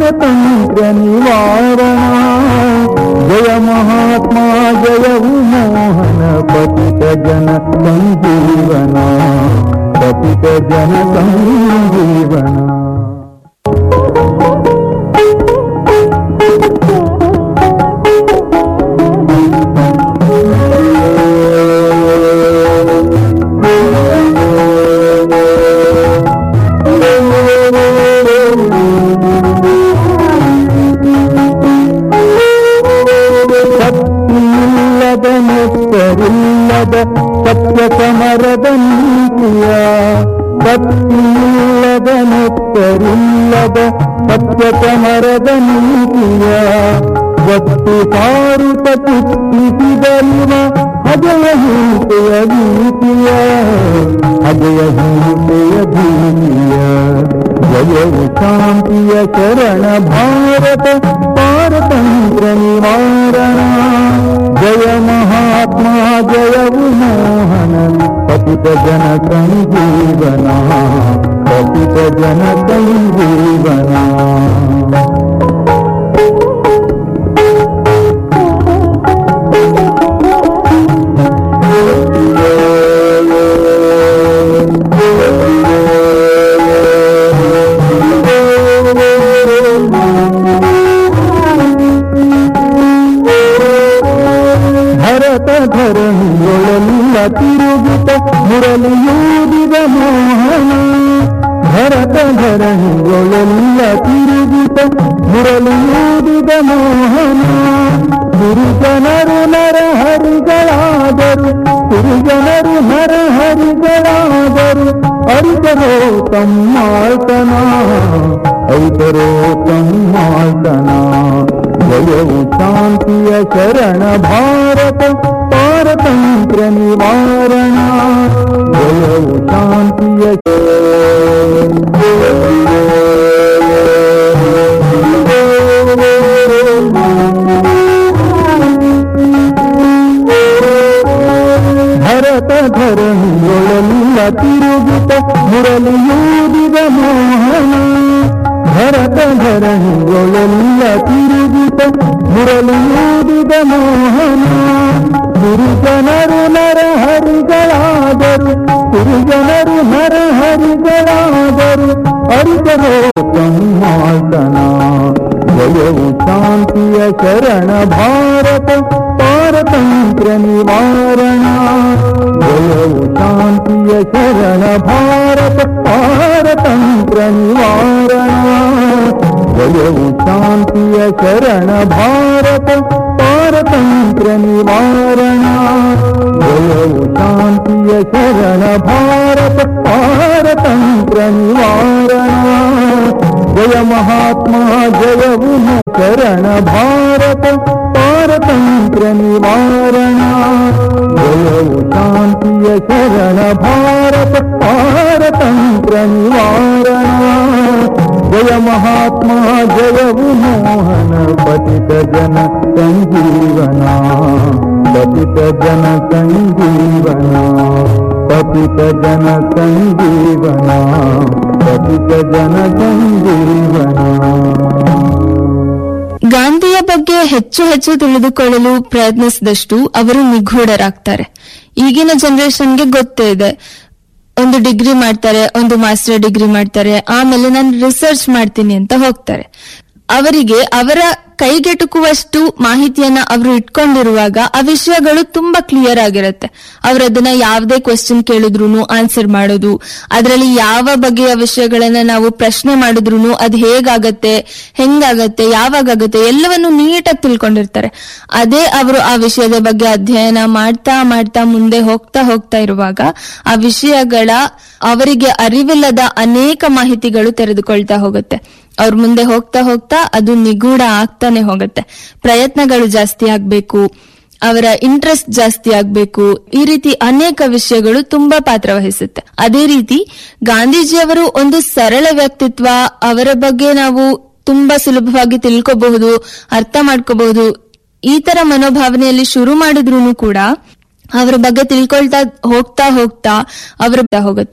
ಪಾರತಂತ್ರ ನಿವಾರಣ ಜಯ ಮಹಾತ್ಮ ಜಯವು ಮೋಹನ ಪತಿತ ಜನ ಸಂಜೀವನ ಪತಿತ ಜನ ಸಂಜೀವನ ಸತ್ತಿಲ್ಲದ ನೆತ್ತರಿಲ್ಲದ ಸತ್ಯ ಸಮರದ ನೀತಿಯ ಸತ್ತಿಲ್ಲದ ನೆತ್ತರಿಲ್ಲದ ಸತ್ಯ ಸಮರದ ನೀತಿಯ ಒತ್ತು ಸಾರುತ ಚಿತ್ತಿಸಿದರುವ ಅಜಯ ಹಿಂಸೆಯ ಭೀತಿಯ ಅಜಯ ಹಿಂಸೆಯ ಭೀತಿಯ ಜಯವು ಶಾಂತಿಯ ಶರಣ ಭಾರತ ಪಾರತಂತ್ರ ನಿವಾರಣ ಜಯ ಮಹಾತ್ಮ ಜಯವು ಮೋಹನ ಪತಿತ ಜನ ಸಂಜೀವನ ಪತಿತ ಜನ ಸಂಜೀವನ ಭರತ ಧರಣಿಯೊಳೆಲ್ಲ ತಿರುಗುತ್ತ ಮುರಳಿಯೂದಿದ ಮೋಹನ ಭರತ ಧರಣಿಯೊಳೆಲ್ಲ ತಿರುಗುತ್ತ ಮುರಳಿಯೂದಿದ ಮೋಹನ ಗುರುಜನರು ನರಹರಿಗಳಾದರು ಗುರುಜನರು ನರಹರಿಗಳಾದರು ಅರಿತರೋ ತಮ್ಮಾಳ್ತನ ಐತರೋ ತಮ್ಮಾಳ್ತನ ಜಯವು ಶಾಂತಿಯ ಶರಣ ಭಾರತ ಪಾರತಂತ್ರ ನಿವಾರಣ ಜಯವು ಶಾಂತಿಯ ಭರತ ಧರಣಿಯೊಳೆಲ್ಲ ತಿರುಗುತ್ತ ಮುರಳಿಯೂದಿದ ಮೋಹನ ಭರತ ಧರಣಿಯೊಳೆಲ್ಲ ತಿರುಗುತ್ತ ಮುರಳಿಯೂದಿದ ಮೋಹನ ಗುರುಜನರು ನರಹರಿಗಳಾದರು ಗುರುಜನರು ನರಹರಿಗಳಾದರು ಅರಿತರೋ ತಮ್ಮಾಳ್ತನ ಜಯವು ಶಾಂತಿಯ ಶರಣ ಭಾರತ ಪಾರತಂತ್ರ ನಿವಾರಣ ಜಯವು ಶಾಂತಿಯ ಶರಣ ಭಾರತ ಪಾರತಂತ್ರ ನಿವಾರಣ ಜಯವು ಶಾಂತಿಯ ಶರಣ ಭಾರತ ಪಾರತಂತ್ರ ನಿವಾರಣ ಜಯವು ಶಾಂತಿಯ ಶರಣ ಭಾರತ ಪಾರತಂತ್ರ ನಿವಾರಣ ಜಯ ಮಹಾತ್ಮ ಜಯವು ಶರಣ ಭಾರತ ಪಾರತಂತ್ರ ನಿವಾರಣ ಜಯವು ಶಾಂತಿಯ ಶರಣ ಭಾರತ ಪಾರತಂತ್ರ ನಿವಾರಣ ಜಯ ಮಹಾತ್ಮ ಜಯವು ಮೋಹನ ಪತಿತ ಜನ ಸಂಜೀವನ ಪತಿತ ಜನ ಸಂಜೀವನ ಪತಿತ ಜನ ಸಂಜೀವನ ಪತಿತ ಜನ ಸಂಜೀವನ ಗಾಂಧಿಯ ಬಗ್ಗೆ ಹೆಚ್ಚು ಹೆಚ್ಚು ತಿಳಿದುಕೊಳ್ಳಲು ಪ್ರಯತ್ನಿಸಿದಷ್ಟು ಅವರು ನಿಗೂಢರಾಗ್ತಾರೆ ಈಗಿನ ಜನರೇಷನ್ಗೆ ಗೊತ್ತೇ ಇದೆ ಒಂದು ಡಿಗ್ರಿ ಮಾಡ್ತಾರೆ ಒಂದು ಮಾಸ್ಟರ್ ಡಿಗ್ರಿ ಮಾಡ್ತಾರೆ ಆಮೇಲೆ ನಾನು ರಿಸರ್ಚ್ ಮಾಡ್ತೀನಿ ಅಂತ ಹೋಗ್ತಾರೆ ಅವರಿಗೆ ಅವರ ಕೈಗೆಟುಕುವಷ್ಟು ಮಾಹಿತಿಯನ್ನ ಅವರು ಇಟ್ಕೊಂಡಿರುವಾಗ ಆ ವಿಷಯಗಳು ತುಂಬಾ ಕ್ಲಿಯರ್ ಆಗಿರುತ್ತೆ ಅವ್ರು ಅದನ್ನ ಯಾವುದೇ ಕ್ವೆಶ್ಚನ್ ಕೇಳಿದ್ರು ಆನ್ಸರ್ ಮಾಡೋದು ಅದರಲ್ಲಿ ಯಾವ ಬಗೆಯ ವಿಷಯಗಳನ್ನ ನಾವು ಪ್ರಶ್ನೆ ಮಾಡಿದ್ರು ಅದು ಹೇಗಾಗತ್ತೆ ಹೆಂಗಾಗತ್ತೆ ಯಾವಾಗತ್ತೆ ಎಲ್ಲವನ್ನು ನೀಟಾಗಿ ತಿಳ್ಕೊಂಡಿರ್ತಾರೆ ಅದೇ ಅವರು ಆ ವಿಷಯದ ಬಗ್ಗೆ ಅಧ್ಯಯನ ಮಾಡ್ತಾ ಮಾಡ್ತಾ ಮುಂದೆ ಹೋಗ್ತಾ ಹೋಗ್ತಾ ಇರುವಾಗ ಆ ವಿಷಯಗಳ ಅವರಿಗೆ ಅರಿವಿಲ್ಲದ ಅನೇಕ ಮಾಹಿತಿಗಳು ತೆರೆದುಕೊಳ್ತಾ ಹೋಗುತ್ತೆ ಅವ್ರ ಮುಂದೆ ಹೋಗ್ತಾ ಹೋಗ್ತಾ ಅದು ನಿಗೂಢ ಆಗ್ತಾನೆ ಹೋಗುತ್ತೆ ಪ್ರಯತ್ನಗಳು ಜಾಸ್ತಿ ಆಗ್ಬೇಕು ಅವರ ಇಂಟ್ರೆಸ್ಟ್ ಜಾಸ್ತಿ ಆಗ್ಬೇಕು ಈ ರೀತಿ ಅನೇಕ ವಿಷಯಗಳು ತುಂಬಾ ಪಾತ್ರ ವಹಿಸುತ್ತೆ ಅದೇ ರೀತಿ ಗಾಂಧೀಜಿಯವರು ಒಂದು ಸರಳ ವ್ಯಕ್ತಿತ್ವ ಅವರ ಬಗ್ಗೆ ನಾವು ತುಂಬಾ ಸುಲಭವಾಗಿ ತಿಳ್ಕೋಬಹುದು ಅರ್ಥ ಮಾಡ್ಕೋಬಹುದು ಈ ತರ ಮನೋಭಾವನೆಯಲ್ಲಿ ಶುರು ಮಾಡಿದ್ರು ಕೂಡ ಅವರ ಬಗ್ಗೆ ತಿಳ್ಕೊಳ್ತಾ ಹೋಗ್ತಾ ಹೋಗ್ತಾ ಅವರ ಹೋಗುತ್ತೆ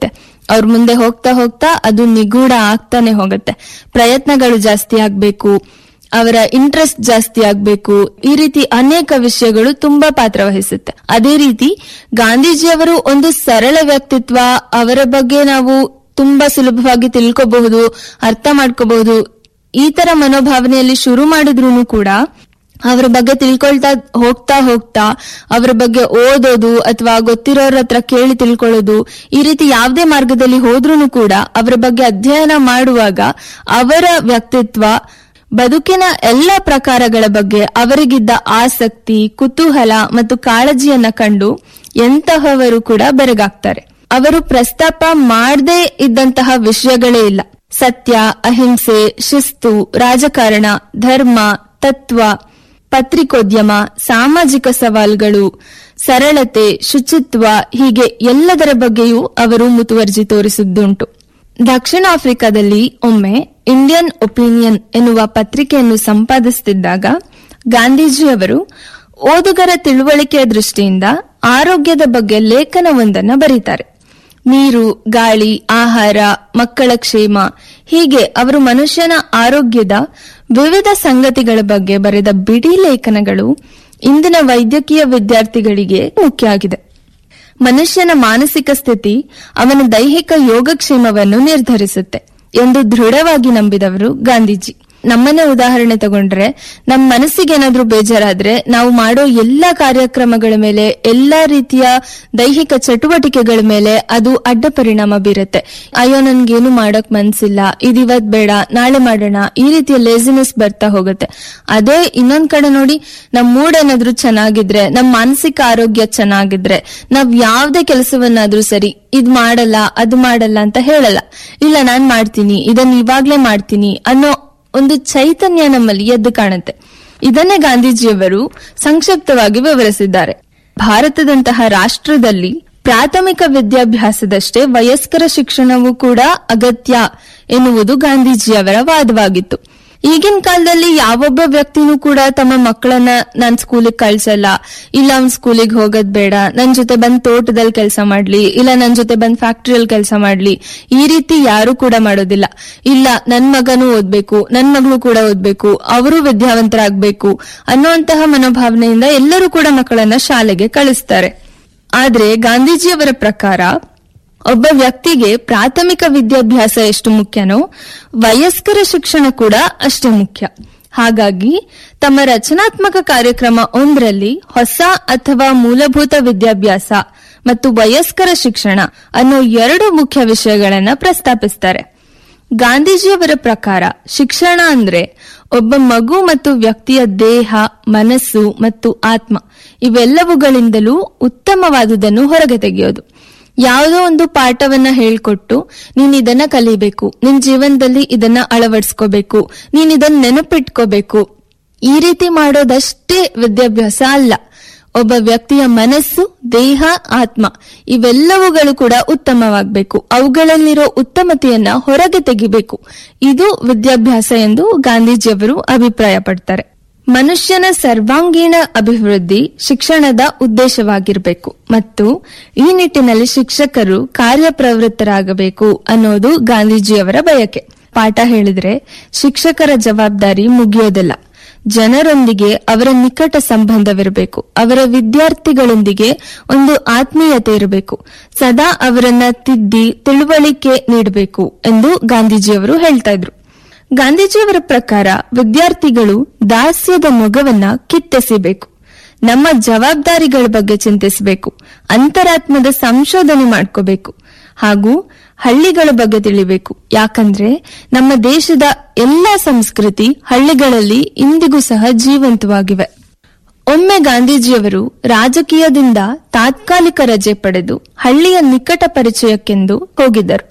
ಅವ್ರ ಮುಂದೆ ಹೋಗ್ತಾ ಹೋಗ್ತಾ ಅದು ನಿಗೂಢ ಆಗ್ತಾನೆ ಹೋಗುತ್ತೆ ಪ್ರಯತ್ನಗಳು ಜಾಸ್ತಿ ಆಗ್ಬೇಕು ಅವರ ಇಂಟ್ರೆಸ್ಟ್ ಜಾಸ್ತಿ ಆಗ್ಬೇಕು ಈ ರೀತಿ ಅನೇಕ ವಿಷಯಗಳು ತುಂಬಾ ಪಾತ್ರ ವಹಿಸುತ್ತೆ ಅದೇ ರೀತಿ ಗಾಂಧೀಜಿಯವರು ಒಂದು ಸರಳ ವ್ಯಕ್ತಿತ್ವ ಅವರ ಬಗ್ಗೆ ನಾವು ತುಂಬಾ ಸುಲಭವಾಗಿ ತಿಳ್ಕೋಬಹುದು ಅರ್ಥ ಮಾಡ್ಕೋಬಹುದು ಈ ತರ ಮನೋಭಾವನೆಯಲ್ಲಿ ಶುರು ಮಾಡಿದ್ರು ಕೂಡ ಅವರ ಬಗ್ಗೆ ತಿಳ್ಕೊಳ್ತಾ ಹೋಗ್ತಾ ಹೋಗ್ತಾ ಅವರ ಬಗ್ಗೆ ಓದೋದು ಅಥವಾ ಗೊತ್ತಿರೋರ ಹತ್ರ ಕೇಳಿ ತಿಳ್ಕೊಳ್ಳೋದು ಈ ರೀತಿ ಯಾವುದೇ ಮಾರ್ಗದಲ್ಲಿ ಹೋದ್ರೂ ಕೂಡ ಅವರ ಬಗ್ಗೆ ಅಧ್ಯಯನ ಮಾಡುವಾಗ ಅವರ ವ್ಯಕ್ತಿತ್ವ ಬದುಕಿನ ಎಲ್ಲ ಪ್ರಕಾರಗಳ ಬಗ್ಗೆ ಅವರಿಗಿದ್ದ ಆಸಕ್ತಿ ಕುತೂಹಲ ಮತ್ತು ಕಾಳಜಿಯನ್ನ ಕಂಡು ಎಂತಹವರು ಕೂಡ ಬೆರಗಾಗ್ತಾರೆ ಅವರು ಪ್ರಸ್ತಾಪ ಮಾಡದೇ ಇದ್ದಂತಹ ವಿಷಯಗಳೇ ಇಲ್ಲ ಸತ್ಯ ಅಹಿಂಸೆ ಶಿಸ್ತು ರಾಜಕಾರಣ ಧರ್ಮ ತತ್ವ ಪತ್ರಿಕೋದ್ಯಮ ಸಾಮಾಜಿಕ ಸವಾಲುಗಳು ಸರಳತೆ ಶುಚಿತ್ವ ಹೀಗೆ ಎಲ್ಲದರ ಬಗ್ಗೆಯೂ ಅವರು ಮುತುವರ್ಜಿ ತೋರಿಸಿದ್ದುಂಟು ದಕ್ಷಿಣ ಆಫ್ರಿಕಾದಲ್ಲಿ ಒಮ್ಮೆ ಇಂಡಿಯನ್ ಒಪಿನಿಯನ್ ಎನ್ನುವ ಪತ್ರಿಕೆಯನ್ನು ಸಂಪಾದಿಸುತ್ತಿದ್ದಾಗ ಗಾಂಧೀಜಿಯವರು ಓದುಗರ ತಿಳುವಳಿಕೆಯ ದೃಷ್ಟಿಯಿಂದ ಆರೋಗ್ಯದ ಬಗ್ಗೆ ಲೇಖನವೊಂದನ್ನ ಬರೀತಾರೆ ನೀರು ಗಾಳಿ ಆಹಾರ ಮಕ್ಕಳ ಕ್ಷೇಮ ಹೀಗೆ ಅವರು ಮನುಷ್ಯನ ಆರೋಗ್ಯದ ವಿವಿಧ ಸಂಗತಿಗಳ ಬಗ್ಗೆ ಬರೆದ ಬಿಡಿ ಲೇಖನಗಳು ಇಂದಿನ ವೈದ್ಯಕೀಯ ವಿದ್ಯಾರ್ಥಿಗಳಿಗೆ ಮುಖ್ಯ ಆಗಿದೆ ಮನುಷ್ಯನ ಮಾನಸಿಕ ಸ್ಥಿತಿ ಅವನ ದೈಹಿಕ ಯೋಗಕ್ಷೇಮವನ್ನು ನಿರ್ಧರಿಸುತ್ತೆ ಎಂದು ದೃಢವಾಗಿ ನಂಬಿದವರು ಗಾಂಧೀಜಿ ನಮ್ಮನ್ನೇ ಉದಾಹರಣೆ ತಗೊಂಡ್ರೆ ನಮ್ಮ ಮನಸ್ಸಿಗೆ ಏನಾದ್ರೂ ಬೇಜಾರಾದ್ರೆ ನಾವು ಮಾಡೋ ಎಲ್ಲಾ ಕಾರ್ಯಕ್ರಮಗಳ ಮೇಲೆ ಎಲ್ಲಾ ರೀತಿಯ ದೈಹಿಕ ಚಟುವಟಿಕೆಗಳ ಮೇಲೆ ಅದು ಅಡ್ಡ ಪರಿಣಾಮ ಬೀರುತ್ತೆ ಅಯ್ಯೋ ನನ್ಗೇನು ಮಾಡಕ್ ಮನ್ಸಿಲ್ಲ ಇದಿವತ್ ಬೇಡ ನಾಳೆ ಮಾಡೋಣ ಈ ರೀತಿಯ ಲೇಸಿನೆಸ್ ಬರ್ತಾ ಹೋಗುತ್ತೆ ಅದೇ ಇನ್ನೊಂದ್ ಕಡೆ ನೋಡಿ ನಮ್ ಮೂಡ್ ಏನಾದ್ರೂ ಚೆನ್ನಾಗಿದ್ರೆ ನಮ್ ಮಾನಸಿಕ ಆರೋಗ್ಯ ಚೆನ್ನಾಗಿದ್ರೆ ನಾವ್ ಯಾವ್ದೇ ಕೆಲಸವನ್ನಾದ್ರೂ ಸರಿ ಇದ್ ಮಾಡಲ್ಲ ಅದು ಮಾಡಲ್ಲ ಅಂತ ಹೇಳಲ್ಲ ಇಲ್ಲ ನಾನ್ ಮಾಡ್ತೀನಿ ಇದನ್ನ ಇವಾಗ್ಲೇ ಮಾಡ್ತೀನಿ ಅನ್ನೋ ಒಂದು ಚೈತನ್ಯ ನಮ್ಮಲ್ಲಿ ಎದ್ದು ಕಾಣುತ್ತೆ ಇದನ್ನೇ ಗಾಂಧೀಜಿಯವರು ಸಂಕ್ಷಿಪ್ತವಾಗಿ ವಿವರಿಸಿದ್ದಾರೆ ಭಾರತದಂತಹ ರಾಷ್ಟ್ರದಲ್ಲಿ ಪ್ರಾಥಮಿಕ ವಿದ್ಯಾಭ್ಯಾಸದಷ್ಟೇ ವಯಸ್ಕರ ಶಿಕ್ಷಣವೂ ಕೂಡ ಅಗತ್ಯ ಎನ್ನುವುದು ಗಾಂಧೀಜಿಯವರ ವಾದವಾಗಿತ್ತು ಈಗಿನ ಕಾಲದಲ್ಲಿ ಯಾವೊಬ್ಬ ವ್ಯಕ್ತಿನೂ ಕೂಡ ತಮ್ಮ ಮಕ್ಕಳನ್ನ ನಾನ್ ಸ್ಕೂಲಿಗೆ ಕಳ್ಸಲ್ಲ ಇಲ್ಲ ಅವ್ನ್ ಸ್ಕೂಲಿಗೆ ಹೋಗೋದ್ ಬೇಡ ನನ್ ಜೊತೆ ಬಂದ್ ತೋಟದಲ್ಲಿ ಕೆಲಸ ಮಾಡ್ಲಿ ಇಲ್ಲ ನನ್ ಜೊತೆ ಬಂದ್ ಫ್ಯಾಕ್ಟ್ರಿಯಲ್ಲಿ ಕೆಲಸ ಮಾಡ್ಲಿ ಈ ರೀತಿ ಯಾರು ಕೂಡ ಮಾಡೋದಿಲ್ಲ ಇಲ್ಲ ನನ್ ಮಗನೂ ಓದ್ಬೇಕು ನನ್ ಮಗಳು ಕೂಡ ಓದ್ಬೇಕು ಅವರು ವಿದ್ಯಾವಂತರಾಗ್ಬೇಕು ಅನ್ನುವಂತಹ ಮನೋಭಾವನೆಯಿಂದ ಎಲ್ಲರೂ ಕೂಡ ಮಕ್ಕಳನ್ನ ಶಾಲೆಗೆ ಕಳಿಸ್ತಾರೆ ಆದ್ರೆ ಗಾಂಧೀಜಿಯವರ ಪ್ರಕಾರ ಒಬ್ಬ ವ್ಯಕ್ತಿಗೆ ಪ್ರಾಥಮಿಕ ವಿದ್ಯಾಭ್ಯಾಸ ಎಷ್ಟು ಮುಖ್ಯನೋ ವಯಸ್ಕರ ಶಿಕ್ಷಣ ಕೂಡ ಅಷ್ಟೇ ಮುಖ್ಯ ಹಾಗಾಗಿ ತಮ್ಮ ರಚನಾತ್ಮಕ ಕಾರ್ಯಕ್ರಮ ಒಂದರಲ್ಲಿ ಹೊಸ ಅಥವಾ ಮೂಲಭೂತ ವಿದ್ಯಾಭ್ಯಾಸ ಮತ್ತು ವಯಸ್ಕರ ಶಿಕ್ಷಣ ಅನ್ನೋ ಎರಡು ಮುಖ್ಯ ವಿಷಯಗಳನ್ನ ಪ್ರಸ್ತಾಪಿಸ್ತಾರೆ ಗಾಂಧೀಜಿಯವರ ಪ್ರಕಾರ ಶಿಕ್ಷಣ ಅಂದ್ರೆ ಒಬ್ಬ ಮಗು ಮತ್ತು ವ್ಯಕ್ತಿಯ ದೇಹ ಮನಸ್ಸು ಮತ್ತು ಆತ್ಮ ಇವೆಲ್ಲವುಗಳಿಂದಲೂ ಉತ್ತಮವಾದುದನ್ನು ಹೊರಗೆ ತೆಗೆಯೋದು ಯಾವುದೋ ಒಂದು ಪಾಠವನ್ನ ಹೇಳ್ಕೊಟ್ಟು ನೀನ್ ಇದನ್ನ ಕಲಿಬೇಕು ನಿನ್ ಜೀವನದಲ್ಲಿ ಇದನ್ನ ಅಳವಡಿಸ್ಕೋಬೇಕು ನೀನ್ ಇದನ್ನ ನೆನಪಿಟ್ಕೋಬೇಕು ಈ ರೀತಿ ಮಾಡೋದಷ್ಟೇ ವಿದ್ಯಾಭ್ಯಾಸ ಅಲ್ಲ ಒಬ್ಬ ವ್ಯಕ್ತಿಯ ಮನಸ್ಸು ದೇಹ ಆತ್ಮ ಇವೆಲ್ಲವುಗಳು ಕೂಡ ಉತ್ತಮವಾಗಬೇಕು ಅವುಗಳಲ್ಲಿರೋ ಉತ್ತಮತೆಯನ್ನ ಹೊರಗೆ ತೆಗಿಬೇಕು ಇದು ವಿದ್ಯಾಭ್ಯಾಸ ಎಂದು ಗಾಂಧೀಜಿಯವರು ಅಭಿಪ್ರಾಯ ಪಡ್ತಾರೆ ಮನುಷ್ಯನ ಸರ್ವಾಂಗೀಣ ಅಭಿವೃದ್ಧಿ ಶಿಕ್ಷಣದ ಉದ್ದೇಶವಾಗಿರಬೇಕು ಮತ್ತು ಈ ನಿಟ್ಟಿನಲ್ಲಿ ಶಿಕ್ಷಕರು ಕಾರ್ಯಪ್ರವೃತ್ತರಾಗಬೇಕು ಅನ್ನೋದು ಗಾಂಧೀಜಿಯವರ ಬಯಕೆ ಪಾಠ ಹೇಳಿದ್ರೆ ಶಿಕ್ಷಕರ ಜವಾಬ್ದಾರಿ ಮುಗಿಯೋದಿಲ್ಲ ಜನರೊಂದಿಗೆ ಅವರ ನಿಕಟ ಸಂಬಂಧವಿರಬೇಕು ಅವರ ವಿದ್ಯಾರ್ಥಿಗಳೊಂದಿಗೆ ಒಂದು ಆತ್ಮೀಯತೆ ಇರಬೇಕು ಸದಾ ಅವರನ್ನ ತಿದ್ದಿ ತಿಳುವಳಿಕೆ ನೀಡಬೇಕು ಎಂದು ಗಾಂಧೀಜಿಯವರು ಹೇಳ್ತಾ ಇದ್ರು ಗಾಂಧೀಜಿಯವರ ಪ್ರಕಾರ ವಿದ್ಯಾರ್ಥಿಗಳು ದಾಸ್ಯದ ಮೊಗವನ್ನ ಕಿತ್ತೆಸಿಬೇಕು ನಮ್ಮ ಜವಾಬ್ದಾರಿಗಳ ಬಗ್ಗೆ ಚಿಂತಿಸಬೇಕು ಅಂತರಾತ್ಮದ ಸಂಶೋಧನೆ ಮಾಡ್ಕೋಬೇಕು ಹಾಗೂ ಹಳ್ಳಿಗಳ ಬಗ್ಗೆ ತಿಳಿಬೇಕು ಯಾಕಂದ್ರೆ ನಮ್ಮ ದೇಶದ ಎಲ್ಲಾ ಸಂಸ್ಕೃತಿ ಹಳ್ಳಿಗಳಲ್ಲಿ ಇಂದಿಗೂ ಸಹ ಜೀವಂತವಾಗಿವೆ ಒಮ್ಮೆ ಗಾಂಧೀಜಿಯವರು ರಾಜಕೀಯದಿಂದ ತಾತ್ಕಾಲಿಕ ರಜೆ ಪಡೆದು ಹಳ್ಳಿಯ ನಿಕಟ ಪರಿಚಯಕ್ಕೆಂದು ಹೋಗಿದ್ದರು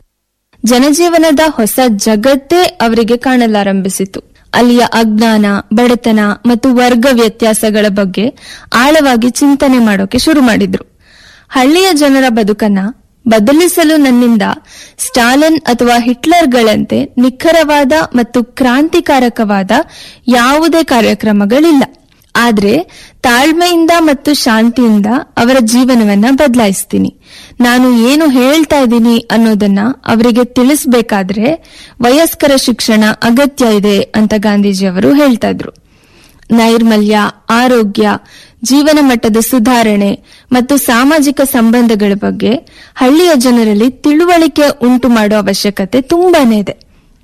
ಜನಜೀವನದ ಹೊಸ ಜಗತ್ತೇ ಅವರಿಗೆ ಕಾಣಲಾರಂಭಿಸಿತು ಅಲ್ಲಿಯ ಅಜ್ಞಾನ ಬಡತನ ಮತ್ತು ವರ್ಗ ವ್ಯತ್ಯಾಸಗಳ ಬಗ್ಗೆ ಆಳವಾಗಿ ಚಿಂತನೆ ಮಾಡೋಕೆ ಶುರು ಮಾಡಿದ್ರು ಹಳ್ಳಿಯ ಜನರ ಬದುಕನ್ನ ಬದಲಿಸಲು ನನ್ನಿಂದ ಸ್ಟಾಲಿನ್ ಅಥವಾ ಹಿಟ್ಲರ್ಗಳಂತೆ ನಿಖರವಾದ ಮತ್ತು ಕ್ರಾಂತಿಕಾರಕವಾದ ಯಾವುದೇ ಕಾರ್ಯಕ್ರಮಗಳಿಲ್ಲ ಆದ್ರೆ ತಾಳ್ಮೆಯಿಂದ ಮತ್ತು ಶಾಂತಿಯಿಂದ ಅವರ ಜೀವನವನ್ನ ಬದಲಾಯಿಸ್ತೀನಿ ನಾನು ಏನು ಹೇಳ್ತಾ ಇದ್ದೀನಿ ಅನ್ನೋದನ್ನ ಅವರಿಗೆ ತಿಳಿಸ್ಬೇಕಾದ್ರೆ ವಯಸ್ಕರ ಶಿಕ್ಷಣ ಅಗತ್ಯ ಇದೆ ಅಂತ ಗಾಂಧೀಜಿಯವರು ಹೇಳ್ತಾ ಇದ್ರು ನೈರ್ಮಲ್ಯ ಆರೋಗ್ಯ ಜೀವನ ಮಟ್ಟದ ಸುಧಾರಣೆ ಮತ್ತು ಸಾಮಾಜಿಕ ಸಂಬಂಧಗಳ ಬಗ್ಗೆ ಹಳ್ಳಿಯ ಜನರಲ್ಲಿ ತಿಳುವಳಿಕೆ ಉಂಟು ಮಾಡುವ ಅವಶ್ಯಕತೆ ತುಂಬಾನೇ ಇದೆ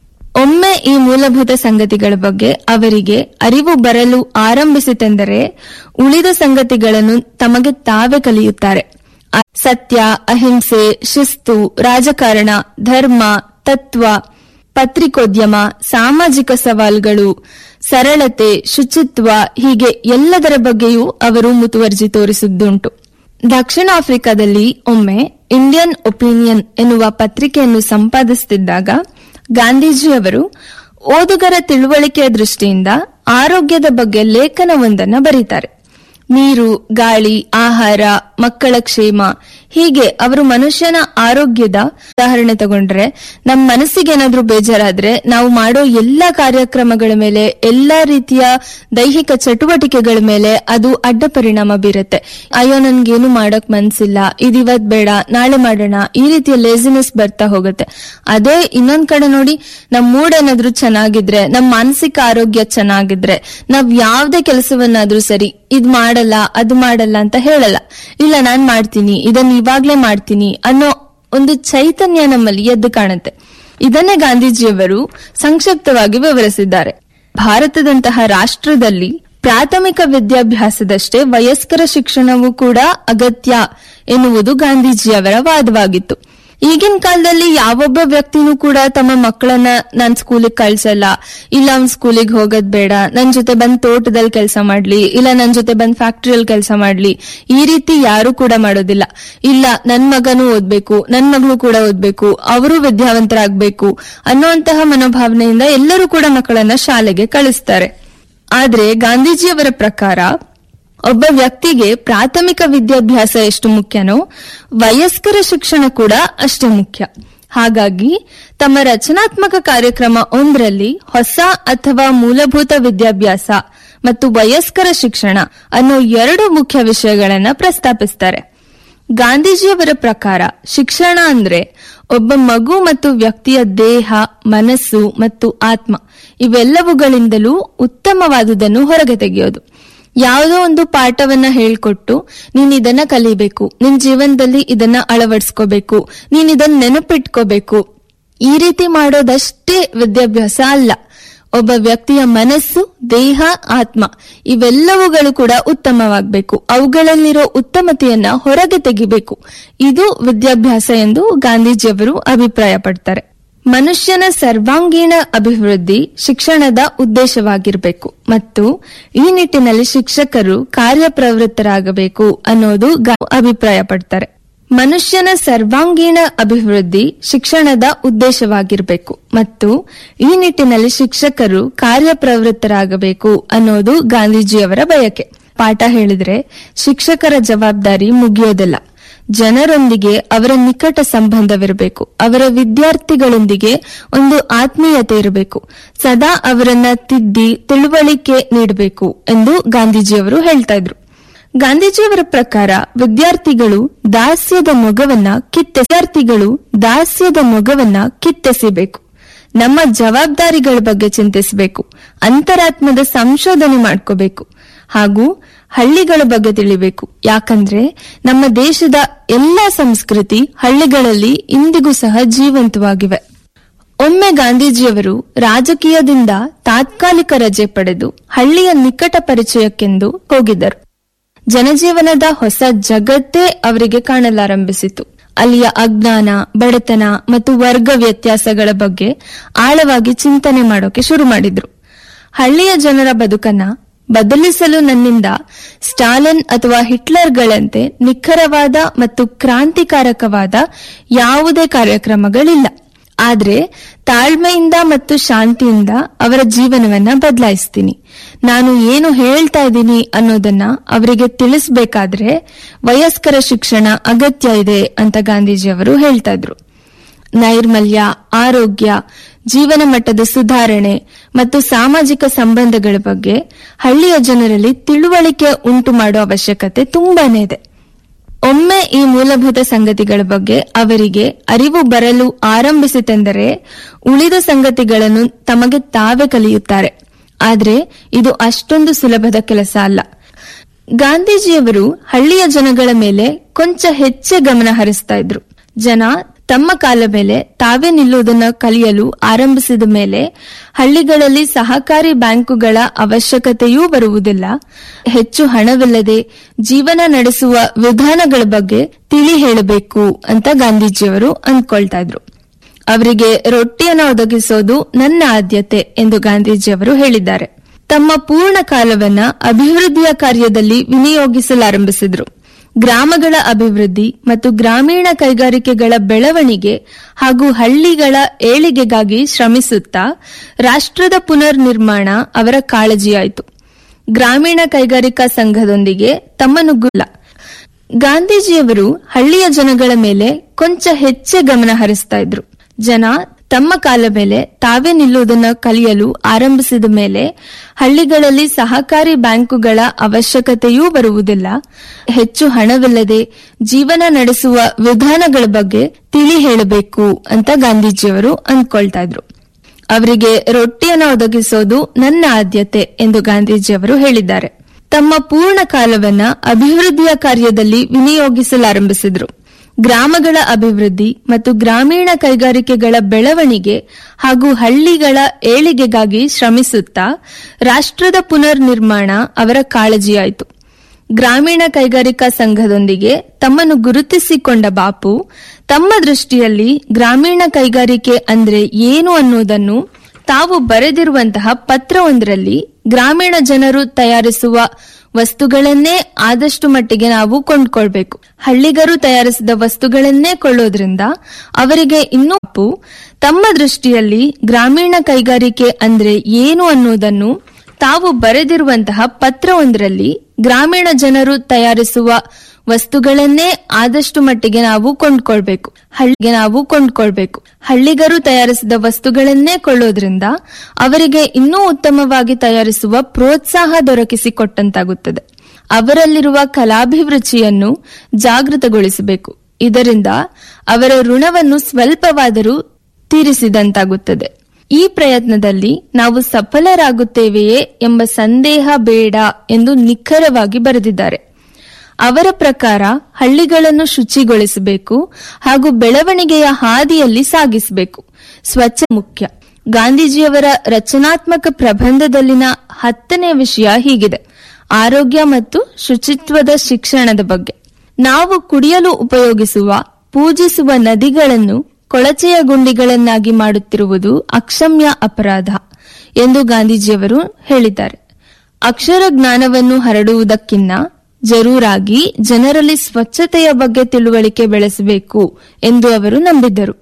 ಒಮ್ಮೆ ಈ ಮೂಲಭೂತ ಸಂಗತಿಗಳ ಬಗ್ಗೆ ಅವರಿಗೆ ಅರಿವು ಬರಲು ಆರಂಭಿಸಿತೆಂದರೆ ಉಳಿದ ಸಂಗತಿಗಳನ್ನು ತಮಗೆ ತಾವೇ ಕಲಿಯುತ್ತಾರೆ ಅ- ಸತ್ಯ ಅಹಿಂಸೆ ಶಿಸ್ತು ರಾಜಕಾರಣ ಧರ್ಮ ತತ್ವ ಪತ್ರಿಕೋದ್ಯಮ ಸಾಮಾಜಿಕ ಸವಾಲುಗಳು ಸರಳತೆ ಶುಚಿತ್ವ ಹೀಗೆ ಎಲ್ಲದರ ಬಗ್ಗೆಯೂ ಅವರು ಮುತುವರ್ಜಿ ತೋರಿಸಿದ್ದುಂಟು ದಕ್ಷಿಣ ಆಫ್ರಿಕಾದಲ್ಲಿ ಒಮ್ಮೆ ಇಂಡಿಯನ್ ಒಪಿನಿಯನ್ ಎನ್ನುವ ಪತ್ರಿಕೆಯನ್ನು ಸಂಪಾದಿಸುತ್ತಿದ್ದಾಗ ಗಾಂಧೀಜಿಯವರು ಓದುಗರ ತಿಳುವಳಿಕೆಯ ದೃಷ್ಟಿಯಿಂದ ಆರೋಗ್ಯದ ಬಗ್ಗೆ ಲೇಖನವೊಂದನ್ನು ಬರೀತಾರೆ ನೀರು ಗಾಳಿ ಆಹಾರ ಮಕ್ಕಳ ಕ್ಷೇಮ ಹೀಗೆ ಅವರು ಮನುಷ್ಯನ ಆರೋಗ್ಯದ ಉದಾಹರಣೆ ತಗೊಂಡ್ರೆ ನಮ್ಮ ಮನಸ್ಸಿಗೆ ಏನಾದ್ರೂ ಬೇಜಾರಾದ್ರೆ ನಾವು ಮಾಡೋ ಎಲ್ಲಾ ಕಾರ್ಯಕ್ರಮಗಳ ಮೇಲೆ ಎಲ್ಲಾ ರೀತಿಯ ದೈಹಿಕ ಚಟುವಟಿಕೆಗಳ ಮೇಲೆ ಅದು ಅಡ್ಡ ಪರಿಣಾಮ ಬೀರುತ್ತೆ ಅಯ್ಯೋ ನನ್ಗೇನು ಮಾಡಕ್ ಮನ್ಸಿಲ್ಲ ಇದಿವತ್ ಬೇಡ ನಾಳೆ ಮಾಡೋಣ ಈ ರೀತಿಯ ಲೇಸಿನೆಸ್ ಬರ್ತಾ ಹೋಗುತ್ತೆ ಅದೇ ಇನ್ನೊಂದ್ ಕಡೆ ನೋಡಿ ನಮ್ ಮೂಡ್ ಏನಾದ್ರೂ ಚೆನ್ನಾಗಿದ್ರೆ ನಮ್ ಮಾನಸಿಕ ಆರೋಗ್ಯ ಚೆನ್ನಾಗಿದ್ರೆ ನಾವ್ ಯಾವ್ದೇ ಕೆಲಸವನ್ನಾದ್ರೂ ಸರಿ ಇದ್ ಮಾಡಲ್ಲ ಅದು ಮಾಡಲ್ಲ ಅಂತ ಹೇಳಲ್ಲ ಇಲ್ಲ ನಾನ್ ಮಾಡ್ತೀನಿ ಇದನ್ನ ಇವಾಗ್ಲೇ ಮಾಡ್ತೀನಿ ಅನ್ನೋ ಒಂದು ಚೈತನ್ಯ ನಮ್ಮಲ್ಲಿ ಎದ್ದು ಕಾಣುತ್ತೆ ಇದನ್ನೇ ಗಾಂಧೀಜಿಯವರು ಸಂಕ್ಷಿಪ್ತವಾಗಿ ವಿವರಿಸಿದ್ದಾರೆ ಭಾರತದಂತಹ ರಾಷ್ಟ್ರದಲ್ಲಿ ಪ್ರಾಥಮಿಕ ವಿದ್ಯಾಭ್ಯಾಸದಷ್ಟೇ ವಯಸ್ಕರ ಶಿಕ್ಷಣವೂ ಕೂಡ ಅಗತ್ಯ ಎನ್ನುವುದು ಗಾಂಧೀಜಿಯವರ ವಾದವಾಗಿತ್ತು ಈಗಿನ ಕಾಲದಲ್ಲಿ ಯಾವೊಬ್ಬ ವ್ಯಕ್ತಿನೂ ಕೂಡ ತಮ್ಮ ಮಕ್ಕಳನ್ನ ನಾನ್ ಸ್ಕೂಲಿಗೆ ಕಳ್ಸಲ್ಲ ಇಲ್ಲ ಅವ್ನ್ ಸ್ಕೂಲಿಗೆ ಹೋಗೋದ್ ಬೇಡ ನನ್ ಜೊತೆ ಬಂದ್ ತೋಟದಲ್ಲಿ ಕೆಲಸ ಮಾಡ್ಲಿ ಇಲ್ಲ ನನ್ ಜೊತೆ ಬಂದ್ ಫ್ಯಾಕ್ಟ್ರಿಯಲ್ಲಿ ಕೆಲಸ ಮಾಡ್ಲಿ ಈ ರೀತಿ ಯಾರು ಕೂಡ ಮಾಡೋದಿಲ್ಲ ಇಲ್ಲ ನನ್ ಮಗನೂ ಓದ್ಬೇಕು ನನ್ ಮಗಳು ಕೂಡ ಓದ್ಬೇಕು ಅವರು ವಿದ್ಯಾವಂತರಾಗ್ಬೇಕು ಅನ್ನುವಂತಹ ಮನೋಭಾವನೆಯಿಂದ ಎಲ್ಲರೂ ಕೂಡ ಮಕ್ಕಳನ್ನ ಶಾಲೆಗೆ ಕಳಿಸ್ತಾರೆ ಆದ್ರೆ ಗಾಂಧೀಜಿಯವರ ಪ್ರಕಾರ ಒಬ್ಬ ವ್ಯಕ್ತಿಗೆ ಪ್ರಾಥಮಿಕ ವಿದ್ಯಾಭ್ಯಾಸ ಎಷ್ಟು ಮುಖ್ಯನೋ ವಯಸ್ಕರ ಶಿಕ್ಷಣ ಕೂಡ ಅಷ್ಟೇ ಮುಖ್ಯ ಹಾಗಾಗಿ ತಮ್ಮ ರಚನಾತ್ಮಕ ಕಾರ್ಯಕ್ರಮ ಒಂದರಲ್ಲಿ ಹೊಸ ಅಥವಾ ಮೂಲಭೂತ ವಿದ್ಯಾಭ್ಯಾಸ ಮತ್ತು ವಯಸ್ಕರ ಶಿಕ್ಷಣ ಅನ್ನೋ ಎರಡು ಮುಖ್ಯ ವಿಷಯಗಳನ್ನ ಪ್ರಸ್ತಾಪಿಸ್ತಾರೆ ಗಾಂಧೀಜಿಯವರ ಪ್ರಕಾರ ಶಿಕ್ಷಣ ಅಂದ್ರೆ ಒಬ್ಬ ಮಗು ಮತ್ತು ವ್ಯಕ್ತಿಯ ದೇಹ ಮನಸ್ಸು ಮತ್ತು ಆತ್ಮ ಇವೆಲ್ಲವುಗಳಿಂದಲೂ ಉತ್ತಮವಾದುದನ್ನು ಹೊರಗೆ ತೆಗೆಯೋದು ಯಾವುದೋ ಒಂದು ಪಾಠವನ್ನ ಹೇಳ್ಕೊಟ್ಟು ನೀನ್ ಇದನ್ನ ಕಲಿಬೇಕು ನಿನ್ ಜೀವನದಲ್ಲಿ ಇದನ್ನ ಅಳವಡಿಸ್ಕೋಬೇಕು ನೀನ್ ಇದನ್ನ ನೆನಪಿಟ್ಕೋಬೇಕು ಈ ರೀತಿ ಮಾಡೋದಷ್ಟೇ ವಿದ್ಯಾಭ್ಯಾಸ ಅಲ್ಲ ಒಬ್ಬ ವ್ಯಕ್ತಿಯ ಮನಸ್ಸು ದೇಹ ಆತ್ಮ ಇವೆಲ್ಲವುಗಳು ಕೂಡ ಉತ್ತಮವಾಗಬೇಕು ಅವುಗಳಲ್ಲಿರೋ ಉತ್ತಮತೆಯನ್ನ ಹೊರಗೆ ತೆಗಿಬೇಕು ಇದು ವಿದ್ಯಾಭ್ಯಾಸ ಎಂದು ಗಾಂಧೀಜಿಯವರು ಅಭಿಪ್ರಾಯ ಪಡ್ತಾರೆ ಮನುಷ್ಯನ ಸರ್ವಾಂಗೀಣ ಅಭಿವೃದ್ಧಿ ಶಿಕ್ಷಣದ ಉದ್ದೇಶವಾಗಿರಬೇಕು ಮತ್ತು ಈ ನಿಟ್ಟಿನಲ್ಲಿ ಶಿಕ್ಷಕರು ಕಾರ್ಯಪ್ರವೃತ್ತರಾಗಬೇಕು ಅನ್ನೋದು ಗಾ- ಅಭಿಪ್ರಾಯ ಪಡ್ತಾರೆ ಮನುಷ್ಯನ ಸರ್ವಾಂಗೀಣ ಅಭಿವೃದ್ಧಿ ಶಿಕ್ಷಣದ ಉದ್ದೇಶವಾಗಿರಬೇಕು ಮತ್ತು ಈ ನಿಟ್ಟಿನಲ್ಲಿ ಶಿಕ್ಷಕರು ಕಾರ್ಯಪ್ರವೃತ್ತರಾಗಬೇಕು ಅನ್ನೋದು ಗಾಂಧೀಜಿಯವರ ಬಯಕೆ ಪಾಠ ಹೇಳಿದ್ರೆ ಶಿಕ್ಷಕರ ಜವಾಬ್ದಾರಿ ಮುಗಿಯೋದಿಲ್ಲ ಜನರೊಂದಿಗೆ ಅವರ ನಿಕಟ ಸಂಬಂಧವಿರಬೇಕು ಅವರ ವಿದ್ಯಾರ್ಥಿಗಳೊಂದಿಗೆ ಒಂದು ಆತ್ಮೀಯತೆ ಇರಬೇಕು ಸದಾ ಅವರನ್ನ ತಿದ್ದಿ ತಿಳುವಳಿಕೆ ನೀಡಬೇಕು ಎಂದು ಗಾಂಧೀಜಿಯವರು ಹೇಳ್ತಾ ಇದ್ರು ಗಾಂಧೀಜಿಯವರ ಪ್ರಕಾರ ವಿದ್ಯಾರ್ಥಿಗಳು ದಾಸ್ಯದ ಮೊಗವನ್ನ ಕಿತ್ತ ವಿದ್ಯಾರ್ಥಿಗಳು ದಾಸ್ಯದ ಮೊಗವನ್ನ ಕಿತ್ತೆಸಬೇಕು ನಮ್ಮ ಜವಾಬ್ದಾರಿಗಳ ಬಗ್ಗೆ ಚಿಂತಿಸಬೇಕು ಅಂತರಾತ್ಮದ ಸಂಶೋಧನೆ ಮಾಡ್ಕೋಬೇಕು ಹಾಗೂ ಹಳ್ಳಿಗಳ ಬಗ್ಗೆ ತಿಳಿಬೇಕು ಯಾಕಂದ್ರೆ ನಮ್ಮ ದೇಶದ ಎಲ್ಲಾ ಸಂಸ್ಕೃತಿ ಹಳ್ಳಿಗಳಲ್ಲಿ ಇಂದಿಗೂ ಸಹ ಜೀವಂತವಾಗಿವೆ ಒಮ್ಮೆ ಗಾಂಧೀಜಿಯವರು ರಾಜಕೀಯದಿಂದ ತಾತ್ಕಾಲಿಕ ರಜೆ ಪಡೆದು ಹಳ್ಳಿಯ ನಿಕಟ ಪರಿಚಯಕ್ಕೆಂದು ಹೋಗಿದ್ದರು ಜನಜೀವನದ ಹೊಸ ಜಗತ್ತೇ ಅವರಿಗೆ ಕಾಣಲಾರಂಭಿಸಿತು ಅಲ್ಲಿಯ ಅಜ್ಞಾನ ಬಡತನ ಮತ್ತು ವರ್ಗ ವ್ಯತ್ಯಾಸಗಳ ಬಗ್ಗೆ ಆಳವಾಗಿ ಚಿಂತನೆ ಮಾಡೋಕೆ ಶುರು ಮಾಡಿದ್ರು ಹಳ್ಳಿಯ ಜನರ ಬದುಕನ್ನ ಬದಲಿಸಲು ನನ್ನಿಂದ ಸ್ಟಾಲಿನ್ ಅಥವಾ ಹಿಟ್ಲರ್ಗಳಂತೆ ನಿಖರವಾದ ಮತ್ತು ಕ್ರಾಂತಿಕಾರಕವಾದ ಯಾವುದೇ ಕಾರ್ಯಕ್ರಮಗಳಿಲ್ಲ ಆದ್ರೆ ತಾಳ್ಮೆಯಿಂದ ಮತ್ತು ಶಾಂತಿಯಿಂದ ಅವರ ಜೀವನವನ್ನ ಬದಲಾಯಿಸ್ತೀನಿ ನಾನು ಏನು ಹೇಳ್ತಾ ಇದ್ದೀನಿ ಅನ್ನೋದನ್ನ ಅವರಿಗೆ ತಿಳಿಸ್ಬೇಕಾದ್ರೆ ವಯಸ್ಕರ ಶಿಕ್ಷಣ ಅಗತ್ಯ ಇದೆ ಅಂತ ಗಾಂಧೀಜಿಯವರು ಹೇಳ್ತಾ ಇದ್ರು ನೈರ್ಮಲ್ಯ ಆರೋಗ್ಯ ಜೀವನ ಮಟ್ಟದ ಸುಧಾರಣೆ ಮತ್ತು ಸಾಮಾಜಿಕ ಸಂಬಂಧಗಳ ಬಗ್ಗೆ ಹಳ್ಳಿಯ ಜನರಲ್ಲಿ ತಿಳುವಳಿಕೆ ಉಂಟು ಮಾಡುವ ಅವಶ್ಯಕತೆ ತುಂಬಾನೇ ಇದೆ ಒಮ್ಮೆ ಈ ಮೂಲಭೂತ ಸಂಗತಿಗಳ ಬಗ್ಗೆ ಅವರಿಗೆ ಅರಿವು ಬರಲು ಆರಂಭಿಸಿತೆಂದರೆ ಉಳಿದ ಸಂಗತಿಗಳನ್ನು ತಮಗೆ ತಾವೇ ಕಲಿಯುತ್ತಾರೆ ಆದರೆ ಇದು ಅಷ್ಟೊಂದು ಸುಲಭದ ಕೆಲಸ ಅಲ್ಲ ಗಾಂಧೀಜಿಯವರು ಹಳ್ಳಿಯ ಜನಗಳ ಮೇಲೆ ಕೊಂಚ ಹೆಚ್ಚೆ ಗಮನ ಹರಿಸ್ತಾ ಇದ್ರು ಜನ ತಮ್ಮ ಕಾಲ ಮೇಲೆ ತಾವೇ ನಿಲ್ಲುವುದನ್ನು ಕಲಿಯಲು ಆರಂಭಿಸಿದ ಮೇಲೆ ಹಳ್ಳಿಗಳಲ್ಲಿ ಸಹಕಾರಿ ಬ್ಯಾಂಕುಗಳ ಅವಶ್ಯಕತೆಯೂ ಬರುವುದಿಲ್ಲ ಹೆಚ್ಚು ಹಣವಿಲ್ಲದೆ ಜೀವನ ನಡೆಸುವ ವಿಧಾನಗಳ ಬಗ್ಗೆ ತಿಳಿ ಹೇಳಬೇಕು ಅಂತ ಗಾಂಧೀಜಿಯವರು ಅಂದ್ಕೊಳ್ತಾ ಇದ್ರು ಅವರಿಗೆ ರೊಟ್ಟಿಯನ್ನು ಒದಗಿಸೋದು ನನ್ನ ಆದ್ಯತೆ ಎಂದು ಗಾಂಧೀಜಿಯವರು ಹೇಳಿದ್ದಾರೆ ತಮ್ಮ ಪೂರ್ಣ ಕಾಲವನ್ನ ಅಭಿವೃದ್ಧಿಯ ಕಾರ್ಯದಲ್ಲಿ ವಿನಿಯೋಗಿಸಲಾರಂಭಿಸಿದ್ರು ಗ್ರಾಮಗಳ ಅಭಿವೃದ್ಧಿ ಮತ್ತು ಗ್ರಾಮೀಣ ಕೈಗಾರಿಕೆಗಳ ಬೆಳವಣಿಗೆ ಹಾಗೂ ಹಳ್ಳಿಗಳ ಏಳಿಗೆಗಾಗಿ ಶ್ರಮಿಸುತ್ತಾ ರಾಷ್ಟ್ರದ ಪುನರ್ ನಿರ್ಮಾಣ ಅವರ ಕಾಳಜಿಯಾಯಿತು ಗ್ರಾಮೀಣ ಕೈಗಾರಿಕಾ ಸಂಘದೊಂದಿಗೆ ತಮ್ಮನ್ನು ಗುಲ್ಲ ಗಾಂಧೀಜಿಯವರು ಹಳ್ಳಿಯ ಜನಗಳ ಮೇಲೆ ಕೊಂಚ ಹೆಚ್ಚೆ ಗಮನ ಹರಿಸ್ತಾ ಇದ್ರು ಜನ ತಮ್ಮ ಕಾಲ ಮೇಲೆ ತಾವೇ ನಿಲ್ಲುವುದನ್ನು ಕಲಿಯಲು ಆರಂಭಿಸಿದ ಮೇಲೆ ಹಳ್ಳಿಗಳಲ್ಲಿ ಸಹಕಾರಿ ಬ್ಯಾಂಕುಗಳ ಅವಶ್ಯಕತೆಯೂ ಬರುವುದಿಲ್ಲ ಹೆಚ್ಚು ಹಣವಿಲ್ಲದೆ ಜೀವನ ನಡೆಸುವ ವಿಧಾನಗಳ ಬಗ್ಗೆ ತಿಳಿ ಹೇಳಬೇಕು ಅಂತ ಗಾಂಧೀಜಿಯವರು ಅಂದ್ಕೊಳ್ತಾ ಇದ್ರು ಅವರಿಗೆ ರೊಟ್ಟಿಯನ್ನು ಒದಗಿಸೋದು ನನ್ನ ಆದ್ಯತೆ ಎಂದು ಗಾಂಧೀಜಿಯವರು ಹೇಳಿದ್ದಾರೆ ತಮ್ಮ ಪೂರ್ಣ ಕಾಲವನ್ನ ಅಭಿವೃದ್ಧಿಯ ಕಾರ್ಯದಲ್ಲಿ ವಿನಿಯೋಗಿಸಲಾರಂಭಿಸಿದ್ರು ಗ್ರಾಮಗಳ ಅಭಿವೃದ್ಧಿ ಮತ್ತು ಗ್ರಾಮೀಣ ಕೈಗಾರಿಕೆಗಳ ಬೆಳವಣಿಗೆ ಹಾಗೂ ಹಳ್ಳಿಗಳ ಏಳಿಗೆಗಾಗಿ ಶ್ರಮಿಸುತ್ತಾ ರಾಷ್ಟ್ರದ ಪುನರ್ ನಿರ್ಮಾಣ ಅವರ ಕಾಳಜಿಯಾಯಿತು ಗ್ರಾಮೀಣ ಕೈಗಾರಿಕಾ ಸಂಘದೊಂದಿಗೆ ತಮ್ಮನ್ನು ಗುರುತಿಸಿಕೊಂಡ ಬಾಪು ತಮ್ಮ ದೃಷ್ಟಿಯಲ್ಲಿ ಗ್ರಾಮೀಣ ಕೈಗಾರಿಕೆ ಅಂದ್ರೆ ಏನು ಅನ್ನುವುದನ್ನು ತಾವು ಬರೆದಿರುವಂತಹ ಪತ್ರವೊಂದರಲ್ಲಿ ಗ್ರಾಮೀಣ ಜನರು ತಯಾರಿಸುವ ವಸ್ತುಗಳನ್ನೇ ಆದಷ್ಟು ಮಟ್ಟಿಗೆ ನಾವು ಕೊಂಡ್ಕೊಳ್ಬೇಕು ಹಳ್ಳಿಗರು ತಯಾರಿಸಿದ ವಸ್ತುಗಳನ್ನೇ ಕೊಳ್ಳೋದ್ರಿಂದ ಅವರಿಗೆ ಇನ್ನೂ ಅಪ್ಪು ತಮ್ಮ ದೃಷ್ಟಿಯಲ್ಲಿ ಗ್ರಾಮೀಣ ಕೈಗಾರಿಕೆ ಅಂದ್ರೆ ಏನು ಅನ್ನುವುದನ್ನು ತಾವು ಬರೆದಿರುವಂತಹ ಪತ್ರವೊಂದರಲ್ಲಿ ಗ್ರಾಮೀಣ ಜನರು ತಯಾರಿಸುವ ವಸ್ತುಗಳನ್ನೇ ಆದಷ್ಟು ಮಟ್ಟಿಗೆ ನಾವು ಕೊಂಡ್ಕೊಳ್ಬೇಕು ಹಳ್ಳಿಗೆ ನಾವು ಕೊಂಡ್ಕೊಳ್ಬೇಕು ಹಳ್ಳಿಗರು ತಯಾರಿಸಿದ ವಸ್ತುಗಳನ್ನೇ ಕೊಳ್ಳೋದ್ರಿಂದ ಅವರಿಗೆ ಇನ್ನೂ ಉತ್ತಮವಾಗಿ ತಯಾರಿಸುವ ಪ್ರೋತ್ಸಾಹ ದೊರಕಿಸಿಕೊಟ್ಟಂತಾಗುತ್ತದೆ ಅವರಲ್ಲಿರುವ ಕಲಾಭಿರುಚಿಯನ್ನು ಜಾಗೃತಗೊಳಿಸಬೇಕು ಇದರಿಂದ ಅವರ ಋಣವನ್ನು ಸ್ವಲ್ಪವಾದರೂ ತೀರಿಸಿದಂತಾಗುತ್ತದೆ ಈ ಪ್ರಯತ್ನದಲ್ಲಿ ನಾವು ಸಫಲರಾಗುತ್ತೇವೆಯೇ ಎಂಬ ಸಂದೇಹ ಬೇಡ ಎಂದು ನಿಖರವಾಗಿ ಬರೆದಿದ್ದಾರೆ ಅವರ ಪ್ರಕಾರ ಹಳ್ಳಿಗಳನ್ನು ಶುಚಿಗೊಳಿಸಬೇಕು ಹಾಗೂ ಬೆಳವಣಿಗೆಯ ಹಾದಿಯಲ್ಲಿ ಸಾಗಿಸಬೇಕು ಸ್ವಚ್ಛ ಮುಖ್ಯ ಗಾಂಧೀಜಿಯವರ ರಚನಾತ್ಮಕ ಪ್ರಬಂಧದಲ್ಲಿನ ಹತ್ತನೇ ವಿಷಯ ಹೀಗಿದೆ ಆರೋಗ್ಯ ಮತ್ತು ಶುಚಿತ್ವದ ಶಿಕ್ಷಣದ ಬಗ್ಗೆ ನಾವು ಕುಡಿಯಲು ಉಪಯೋಗಿಸುವ ಪೂಜಿಸುವ ನದಿಗಳನ್ನು ಕೊಳಚೆಯ ಗುಂಡಿಗಳನ್ನಾಗಿ ಮಾಡುತ್ತಿರುವುದು ಅಕ್ಷಮ್ಯ ಅಪರಾಧ ಎಂದು ಗಾಂಧೀಜಿಯವರು ಹೇಳಿದ್ದಾರೆ ಅಕ್ಷರ ಜ್ಞಾನವನ್ನು ಹರಡುವುದಕ್ಕಿನ್ನ ಜರೂರಾಗಿ ಜನರಲ್ಲಿ ಸ್ವಚ್ಛತೆಯ ಬಗ್ಗೆ ತಿಳುವಳಿಕೆ ಬೆಳೆಸಬೇಕು ಎಂದು ಅವರು ನಂಬಿದ್ದರು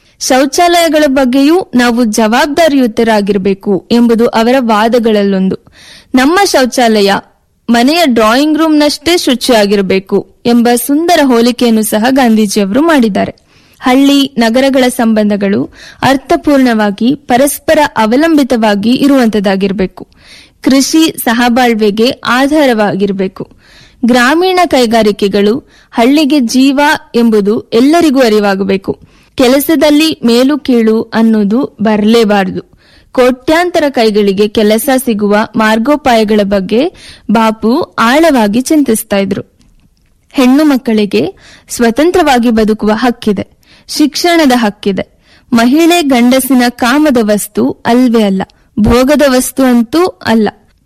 ಶೌಚಾಲಯಗಳ ಬಗ್ಗೆಯೂ ನಾವು ಜವಾಬ್ದಾರಿಯುತರಾಗಿರಬೇಕು ಎಂಬುದು ಅವರ ವಾದಗಳಲ್ಲೊಂದು ನಮ್ಮ ಶೌಚಾಲಯ ಮನೆಯ ಡ್ರಾಯಿಂಗ್ ರೂಮ್ನಷ್ಟೇ ಶುಚಿಯಾಗಿರಬೇಕು ಎಂಬ ಸುಂದರ ಹೋಲಿಕೆಯನ್ನು ಸಹ ಗಾಂಧೀಜಿಯವರು ಮಾಡಿದ್ದಾರೆ ಹಳ್ಳಿ ನಗರಗಳ ಸಂಬಂಧಗಳು ಅರ್ಥಪೂರ್ಣವಾಗಿ ಪರಸ್ಪರ ಅವಲಂಬಿತವಾಗಿ ಇರುವಂತದ್ದಾಗಿರಬೇಕು ಕೃಷಿ ಸಹಬಾಳ್ವೆಗೆ ಆಧಾರವಾಗಿರಬೇಕು ಗ್ರಾಮೀಣ ಕೈಗಾರಿಕೆಗಳು ಹಳ್ಳಿಗೆ ಜೀವ ಎಂಬುದು ಎಲ್ಲರಿಗೂ ಅರಿವಾಗಬೇಕು ಕೆಲಸದಲ್ಲಿ ಮೇಲು ಕೀಳು ಅನ್ನೋದು ಬರಲೇಬಾರದು ಕೋಟ್ಯಾಂತರ ಕೈಗಳಿಗೆ ಕೆಲಸ ಸಿಗುವ ಮಾರ್ಗೋಪಾಯಗಳ ಬಗ್ಗೆ ಬಾಪು ಆಳವಾಗಿ ಚಿಂತಿಸ್ತಾ ಇದ್ರು ಹೆಣ್ಣು ಮಕ್ಕಳಿಗೆ ಸ್ವತಂತ್ರವಾಗಿ ಬದುಕುವ ಹಕ್ಕಿದೆ ಶಿಕ್ಷಣದ ಹಕ್ಕಿದೆ ಮಹಿಳೆ ಗಂಡಸಿನ ಕಾಮದ ವಸ್ತು ಅಲ್ವೇ ಅಲ್ಲ ಭೋಗದ ವಸ್ತು ಅಂತೂ ಅಲ್ಲ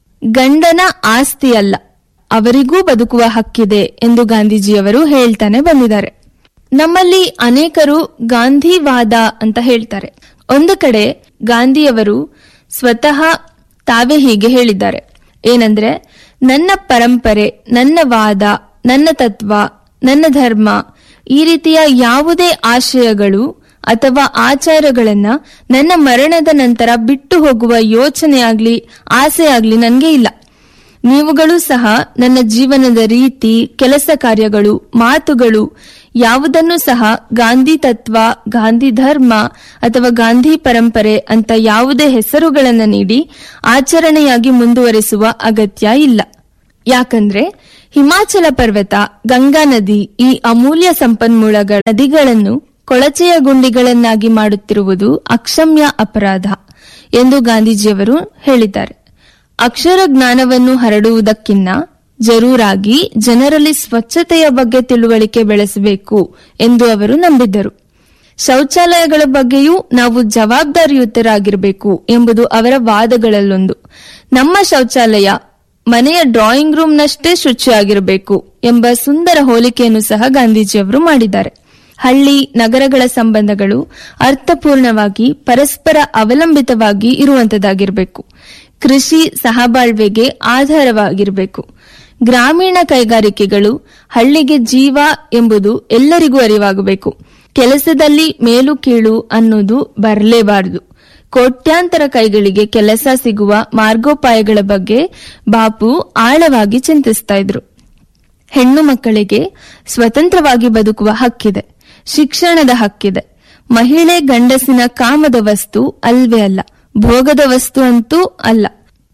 ಗಂಡನ ಆಸ್ತಿ ಅಲ್ಲ ಅವರಿಗೂ ಬದುಕುವ ಹಕ್ಕಿದೆ ಎಂದು ಗಾಂಧೀಜಿಯವರು ಹೇಳ್ತಾನೆ ಬಂದಿದ್ದಾರೆ ನಮ್ಮಲ್ಲಿ ಅನೇಕರು ಗಾಂಧಿವಾದ ಅಂತ ಹೇಳ್ತಾರೆ ಒಂದು ಕಡೆ ಗಾಂಧಿಯವರು ಸ್ವತಃ ತಾವೇ ಹೀಗೆ ಹೇಳಿದ್ದಾರೆ ಏನಂದ್ರೆ ನನ್ನ ಪರಂಪರೆ ನನ್ನ ವಾದ ನನ್ನ ತತ್ವ ನನ್ನ ಧರ್ಮ ಈ ರೀತಿಯ ಯಾವುದೇ ಆಶಯಗಳು ಅಥವಾ ಆಚಾರಗಳನ್ನ ನನ್ನ ಮರಣದ ನಂತರ ಬಿಟ್ಟು ಹೋಗುವ ಯೋಚನೆ ಆಗ್ಲಿ ಆಸೆ ಆಗ್ಲಿ ನನಗೆ ಇಲ್ಲ ನೀವುಗಳು ಸಹ ನನ್ನ ಜೀವನದ ರೀತಿ ಕೆಲಸ ಕಾರ್ಯಗಳು ಮಾತುಗಳು ಯಾವುದನ್ನು ಸಹ ಗಾಂಧಿ ತತ್ವ ಗಾಂಧಿ ಧರ್ಮ ಅಥವಾ ಗಾಂಧಿ ಪರಂಪರೆ ಅಂತ ಯಾವುದೇ ಹೆಸರುಗಳನ್ನು ನೀಡಿ ಆಚರಣೆಯಾಗಿ ಮುಂದುವರಿಸುವ ಅಗತ್ಯ ಇಲ್ಲ ಯಾಕಂದ್ರೆ ಹಿಮಾಚಲ ಪರ್ವತ ಗಂಗಾ ನದಿ ಈ ಅಮೂಲ್ಯ ಸಂಪನ್ಮೂಲಗಳ ನದಿಗಳನ್ನು ಕೊಳಚೆಯ ಗುಂಡಿಗಳನ್ನಾಗಿ ಮಾಡುತ್ತಿರುವುದು ಅಕ್ಷಮ್ಯ ಅಪರಾಧ ಎಂದು ಗಾಂಧೀಜಿಯವರು ಹೇಳಿದ್ದಾರೆ ಅಕ್ಷರ ಜ್ಞಾನವನ್ನು ಹರಡುವುದಕ್ಕಿನ್ನ ಜರೂರಾಗಿ ಜನರಲ್ಲಿ ಸ್ವಚ್ಛತೆಯ ಬಗ್ಗೆ ತಿಳುವಳಿಕೆ ಬೆಳೆಸಬೇಕು ಎಂದು ಅವರು ನಂಬಿದ್ದರು ಶೌಚಾಲಯಗಳ ಬಗ್ಗೆಯೂ ನಾವು ಜವಾಬ್ದಾರಿಯುತರಾಗಿರಬೇಕು ಎಂಬುದು ಅವರ ವಾದಗಳಲ್ಲೊಂದು ನಮ್ಮ ಶೌಚಾಲಯ ಮನೆಯ ಡ್ರಾಯಿಂಗ್ ರೂಮ್ನಷ್ಟೇ ಶುಚಿಯಾಗಿರಬೇಕು ಎಂಬ ಸುಂದರ ಹೋಲಿಕೆಯನ್ನು ಸಹ ಗಾಂಧೀಜಿಯವರು ಮಾಡಿದ್ದಾರೆ ಹಳ್ಳಿ ನಗರಗಳ ಸಂಬಂಧಗಳು ಅರ್ಥಪೂರ್ಣವಾಗಿ ಪರಸ್ಪರ ಅವಲಂಬಿತವಾಗಿ ಇರುವಂತದ್ದಾಗಿರಬೇಕು ಕೃಷಿ ಸಹಬಾಳ್ವೆಗೆ ಆಧಾರವಾಗಿರಬೇಕು ಗ್ರಾಮೀಣ ಕೈಗಾರಿಕೆಗಳು ಹಳ್ಳಿಗೆ ಜೀವ ಎಂಬುದು ಎಲ್ಲರಿಗೂ ಅರಿವಾಗಬೇಕು ಕೆಲಸದಲ್ಲಿ ಮೇಲು ಕೀಳು ಅನ್ನೋದು ಬರಲೇಬಾರದು ಕೋಟ್ಯಾಂತರ ಕೈಗಳಿಗೆ ಕೆಲಸ ಸಿಗುವ ಮಾರ್ಗೋಪಾಯಗಳ ಬಗ್ಗೆ ಬಾಪು ಆಳವಾಗಿ ಚಿಂತಿಸ್ತಾ ಇದ್ರು ಹೆಣ್ಣು ಮಕ್ಕಳಿಗೆ ಸ್ವತಂತ್ರವಾಗಿ ಬದುಕುವ ಹಕ್ಕಿದೆ ಶಿಕ್ಷಣದ ಹಕ್ಕಿದೆ ಮಹಿಳೆ ಗಂಡಸಿನ ಕಾಮದ ವಸ್ತು ಅಲ್ವೇ ಅಲ್ಲ ಭೋಗದ ವಸ್ತು ಅಂತೂ ಅಲ್ಲ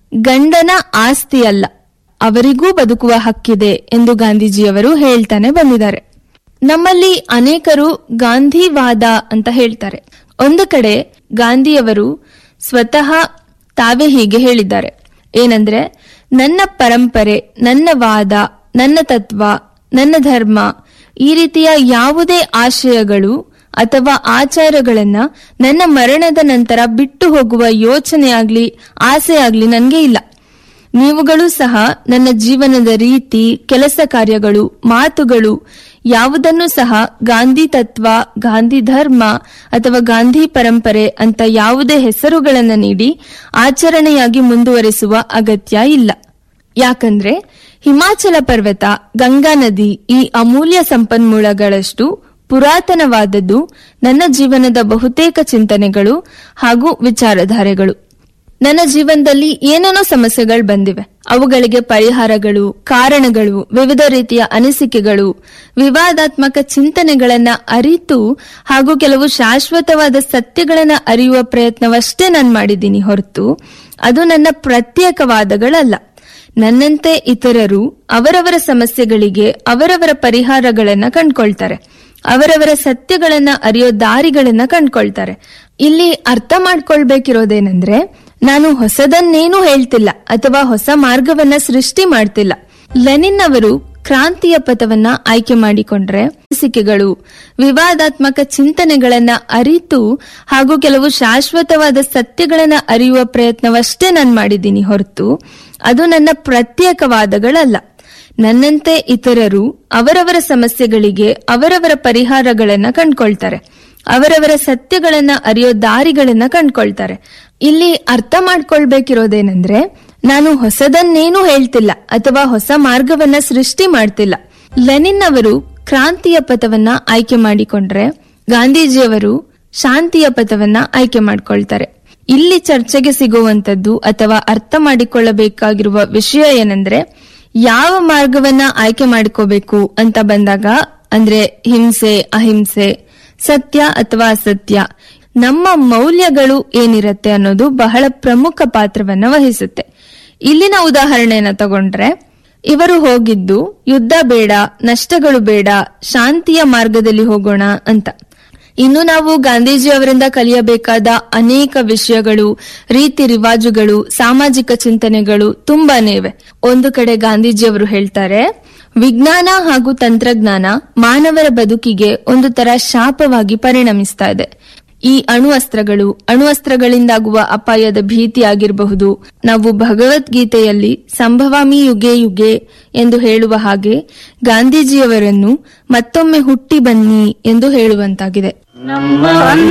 ಗಂಡನ ಆಸ್ತಿ ಅಲ್ಲ ಅವರಿಗೂ ಬದುಕುವ ಹಕ್ಕಿದೆ ಎಂದು ಗಾಂಧೀಜಿಯವರು ಹೇಳ್ತಾನೆ ಬಂದಿದ್ದಾರೆ ನಮ್ಮಲ್ಲಿ ಅನೇಕರು ಗಾಂಧಿವಾದ ಅಂತ ಹೇಳ್ತಾರೆ ಒಂದು ಕಡೆ ಗಾಂಧಿಯವರು ಸ್ವತಃ ತಾವೇ ಹೀಗೆ ಹೇಳಿದ್ದಾರೆ ಏನಂದ್ರೆ ನನ್ನ ಪರಂಪರೆ ನನ್ನ ವಾದ ನನ್ನ ತತ್ವ ನನ್ನ ಧರ್ಮ ಈ ರೀತಿಯ ಯಾವುದೇ ಆಶಯಗಳು ಅಥವಾ ಆಚಾರಗಳನ್ನ ನನ್ನ ಮರಣದ ನಂತರ ಬಿಟ್ಟು ಹೋಗುವ ಯೋಚನೆ ಆಗ್ಲಿ ಆಸೆ ಆಗ್ಲಿ ನನ್ಗೆ ಇಲ್ಲ ನೀವುಗಳು ಸಹ ನನ್ನ ಜೀವನದ ರೀತಿ ಕೆಲಸ ಕಾರ್ಯಗಳು ಮಾತುಗಳು ಯಾವುದನ್ನು ಸಹ ಗಾಂಧಿ ತತ್ವ ಗಾಂಧಿ ಧರ್ಮ ಅಥವಾ ಗಾಂಧಿ ಪರಂಪರೆ ಅಂತ ಯಾವುದೇ ಹೆಸರುಗಳನ್ನು ನೀಡಿ ಆಚರಣೆಯಾಗಿ ಮುಂದುವರಿಸುವ ಅಗತ್ಯ ಇಲ್ಲ ಯಾಕಂದ್ರೆ ಹಿಮಾಚಲ ಪರ್ವತ ಗಂಗಾ ನದಿ ಈ ಅಮೂಲ್ಯ ಸಂಪನ್ಮೂಲಗಳಷ್ಟು ಪುರಾತನವಾದದ್ದು ನನ್ನ ಜೀವನದ ಬಹುತೇಕ ಚಿಂತನೆಗಳು ಹಾಗೂ ವಿಚಾರಧಾರೆಗಳು ನನ್ನ ಜೀವನದಲ್ಲಿ ಏನೇನೋ ಸಮಸ್ಯೆಗಳು ಬಂದಿವೆ ಅವುಗಳಿಗೆ ಪರಿಹಾರಗಳು ಕಾರಣಗಳು ವಿವಿಧ ರೀತಿಯ ಅನಿಸಿಕೆಗಳು ವಿವಾದಾತ್ಮಕ ಚಿಂತನೆಗಳನ್ನ ಅರಿತು ಹಾಗೂ ಕೆಲವು ಶಾಶ್ವತವಾದ ಸತ್ಯಗಳನ್ನ ಅರಿಯುವ ಪ್ರಯತ್ನವಷ್ಟೇ ನಾನು ಮಾಡಿದ್ದೀನಿ ಹೊರತು ಅದು ನನ್ನ ಪ್ರತ್ಯೇಕವಾದಗಳಲ್ಲ ನನ್ನಂತೆ ಇತರರು ಅವರವರ ಸಮಸ್ಯೆಗಳಿಗೆ ಅವರವರ ಪರಿಹಾರಗಳನ್ನ ಕಂಡ್ಕೊಳ್ತಾರೆ ಅವರವರ ಸತ್ಯಗಳನ್ನ ಅರಿಯೋ ದಾರಿಗಳನ್ನ ಕಂಡ್ಕೊಳ್ತಾರೆ ಇಲ್ಲಿ ಅರ್ಥ ಮಾಡ್ಕೊಳ್ಬೇಕಿರೋದೇನೆಂದ್ರೆ ನಾನು ಹೊಸದನ್ನೇನೂ ಹೇಳ್ತಿಲ್ಲ ಅಥವಾ ಹೊಸ ಮಾರ್ಗವನ್ನ ಸೃಷ್ಟಿ ಮಾಡ್ತಿಲ್ಲ ಲೆನಿನ್ ಅವರು ಕ್ರಾಂತಿಯ ಪಥವನ್ನ ಆಯ್ಕೆ ಮಾಡಿಕೊಂಡ್ರೆ ಅನಿಸಿಕೆಗಳು ವಿವಾದಾತ್ಮಕ ಚಿಂತನೆಗಳನ್ನ ಅರಿತು ಹಾಗೂ ಕೆಲವು ಶಾಶ್ವತವಾದ ಸತ್ಯಗಳನ್ನ ಅರಿಯುವ ಪ್ರಯತ್ನವಷ್ಟೇ ನಾನು ಮಾಡಿದ್ದೀನಿ ಹೊರತು ಅದು ನನ್ನ ಪ್ರತ್ಯೇಕವಾದಗಳಲ್ಲ ನನ್ನಂತೆ ಇತರರು ಅವರವರ ಸಮಸ್ಯೆಗಳಿಗೆ ಅವರವರ ಪರಿಹಾರಗಳನ್ನ ಕಂಡ್ಕೊಳ್ತಾರೆ ಅವರವರ ಸತ್ಯಗಳನ್ನ ಅರಿಯೋ ದಾರಿಗಳನ್ನ ಕಂಡ್ಕೊಳ್ತಾರೆ ಇಲ್ಲಿ ಅರ್ಥ ಮಾಡ್ಕೊಳ್ಬೇಕಿರೋದೇನೆಂದ್ರೆ ನಾನು ಹೊಸದನ್ನೇನೂ ಹೇಳ್ತಿಲ್ಲ ಅಥವಾ ಹೊಸ ಮಾರ್ಗವನ್ನ ಸೃಷ್ಟಿ ಮಾಡ್ತಿಲ್ಲ ಲೆನಿನ್ ಅವರು ಕ್ರಾಂತಿಯ ಪಥವನ್ನ ಆಯ್ಕೆ ಮಾಡಿಕೊಂಡ್ರೆ ಗಾಂಧೀಜಿಯವರು ಶಾಂತಿಯ ಪಥವನ್ನ ಆಯ್ಕೆ ಮಾಡ್ಕೊಳ್ತಾರೆ ಇಲ್ಲಿ ಚರ್ಚೆಗೆ ಸಿಗುವಂತದ್ದು ಅಥವಾ ಅರ್ಥ ಮಾಡಿಕೊಳ್ಳಬೇಕಾಗಿರುವ ವಿಷಯ ಏನಂದ್ರೆ ಯಾವ ಮಾರ್ಗವನ್ನ ಆಯ್ಕೆ ಮಾಡ್ಕೋಬೇಕು ಅಂತ ಬಂದಾಗ ಅಂದ್ರೆ ಹಿಂಸೆ ಅಹಿಂಸೆ ಸತ್ಯ ಅಥವಾ ಅಸತ್ಯ ನಮ್ಮ ಮೌಲ್ಯಗಳು ಏನಿರತ್ತೆ ಅನ್ನೋದು ಬಹಳ ಪ್ರಮುಖ ಪಾತ್ರವನ್ನ ವಹಿಸುತ್ತೆ ಇಲ್ಲಿನ ಉದಾಹರಣೆಯನ್ನ ತಗೊಂಡ್ರೆ ಇವರು ಹೋಗಿದ್ದು ಯುದ್ಧ ಬೇಡ ನಷ್ಟಗಳು ಬೇಡ ಶಾಂತಿಯ ಮಾರ್ಗದಲ್ಲಿ ಹೋಗೋಣ ಅಂತ ಇನ್ನು ನಾವು ಗಾಂಧೀಜಿ ಅವರಿಂದ ಕಲಿಯಬೇಕಾದ ಅನೇಕ ವಿಷಯಗಳು ರೀತಿ ರಿವಾಜುಗಳು ಸಾಮಾಜಿಕ ಚಿಂತನೆಗಳು ತುಂಬಾನೇ ಇವೆ ಒಂದು ಕಡೆ ಗಾಂಧೀಜಿಯವರು ಹೇಳ್ತಾರೆ ವಿಜ್ಞಾನ ಹಾಗೂ ತಂತ್ರಜ್ಞಾನ ಮಾನವರ ಬದುಕಿಗೆ ಒಂದು ತರ ಶಾಪವಾಗಿ ಪರಿಣಮಿಸ್ತಾ ಇದೆ ಈ ಅಣುವಸ್ತ್ರಗಳು ಅಣುವಸ್ತ್ರಗಳಿಂದಾಗುವ ಅಪಾಯದ ಭೀತಿ ಆಗಿರಬಹುದು ನಾವು ಭಗವದ್ಗೀತೆಯಲ್ಲಿ ಸಂಭವಾಮಿ ಯುಗೆ ಯುಗೆ ಎಂದು ಹೇಳುವ ಹಾಗೆ ಗಾಂಧೀಜಿಯವರನ್ನು ಮತ್ತೊಮ್ಮೆ ಹುಟ್ಟಿ ಬನ್ನಿ ಎಂದು ಹೇಳುವಂತಾಗಿದೆ ನಮ್ಮ